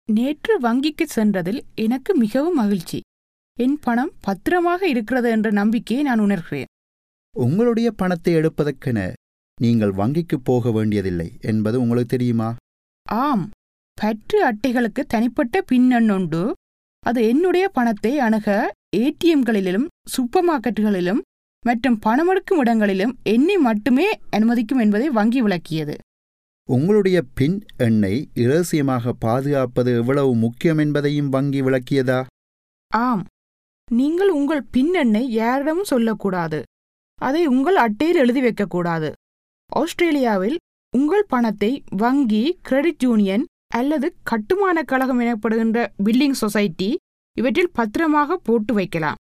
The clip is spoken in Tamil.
நேற்று வங்கிக்கு சென்றதில் எனக்கு மிகவும் மகிழ்ச்சி என் பணம் பத்திரமாக இருக்கிறது என்ற நம்பிக்கையை நான் உணர்கிறேன் உங்களுடைய பணத்தை எடுப்பதற்கென நீங்கள் வங்கிக்கு போக வேண்டியதில்லை என்பது உங்களுக்கு தெரியுமா ஆம் பற்று அட்டைகளுக்கு தனிப்பட்ட பின்னண் உண்டு அது என்னுடைய பணத்தை அணுக ஏடிஎம்களிலும் சூப்பர் மார்க்கெட்டுகளிலும் மற்றும் பணமெடுக்கும் இடங்களிலும் என்னை மட்டுமே அனுமதிக்கும் என்பதை வங்கி விளக்கியது உங்களுடைய பின் எண்ணை இரகசியமாக பாதுகாப்பது எவ்வளவு முக்கியம் என்பதையும் வங்கி விளக்கியதா ஆம் நீங்கள் உங்கள் பின்னெண்ணை யாரிடமும் சொல்லக்கூடாது அதை உங்கள் அட்டையில் எழுதி வைக்கக்கூடாது ஆஸ்திரேலியாவில் உங்கள் பணத்தை வங்கி கிரெடிட் யூனியன் அல்லது கட்டுமான கழகம் எனப்படுகின்ற பில்டிங் சொசைட்டி இவற்றில் பத்திரமாக போட்டு வைக்கலாம்